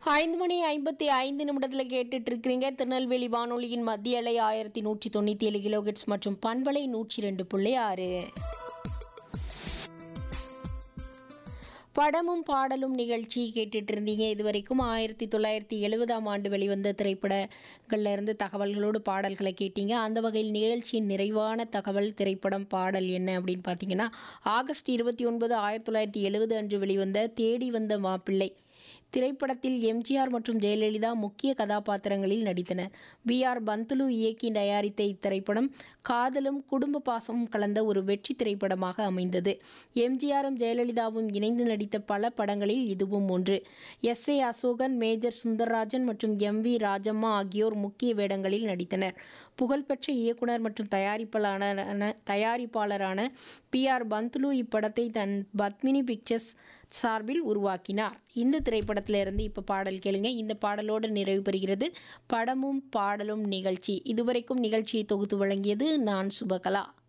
ஐந்து மணி ஐம்பத்தி ஐந்து நிமிடத்தில் கேட்டுட்டு இருக்கிறீங்க திருநெல்வேலி வானொலியின் மத்திய அலை ஆயிரத்தி நூற்றி தொண்ணூற்றி ஏழு கிலோகிட்ஸ் மற்றும் பண்பலை நூற்றி ரெண்டு புள்ளி ஆறு படமும் பாடலும் நிகழ்ச்சி கேட்டுட்டு இருந்தீங்க இது வரைக்கும் ஆயிரத்தி தொள்ளாயிரத்தி எழுபதாம் ஆண்டு வெளிவந்த திரைப்படங்கள்ல இருந்து தகவல்களோடு பாடல்களை கேட்டீங்க அந்த வகையில் நிகழ்ச்சியின் நிறைவான தகவல் திரைப்படம் பாடல் என்ன அப்படின்னு பார்த்தீங்கன்னா ஆகஸ்ட் இருபத்தி ஒன்பது ஆயிரத்தி தொள்ளாயிரத்தி எழுபது அன்று வெளிவந்த தேடி வந்த மாப்பிள்ளை திரைப்படத்தில் எம்ஜிஆர் மற்றும் ஜெயலலிதா முக்கிய கதாபாத்திரங்களில் நடித்தனர் பி ஆர் பந்துலு இயக்கி தயாரித்த இத்திரைப்படம் காதலும் குடும்ப பாசமும் கலந்த ஒரு வெற்றி திரைப்படமாக அமைந்தது எம்ஜிஆரும் ஜெயலலிதாவும் இணைந்து நடித்த பல படங்களில் இதுவும் ஒன்று S A Ashokan major Sundararajan மற்றும் எம் வி ராஜம்மா ஆகியோர் முக்கிய வேடங்களில் நடித்தனர் புகழ்பெற்ற இயக்குனர் மற்றும் தயாரிப்பாளரான தயாரிப்பாளரான பி ஆர் பந்துலு இப்படத்தை தன் பத்மினி பிக்சர்ஸ் சார்பில் உருவாக்கினார் இந்த திரைப்படத்திலிருந்து இப்போ பாடல் கேளுங்க இந்த பாடலோடு நிறைவு பெறுகிறது படமும் பாடலும் நிகழ்ச்சி இதுவரைக்கும் நிகழ்ச்சியை தொகுத்து வழங்கியது நான் சுபகலா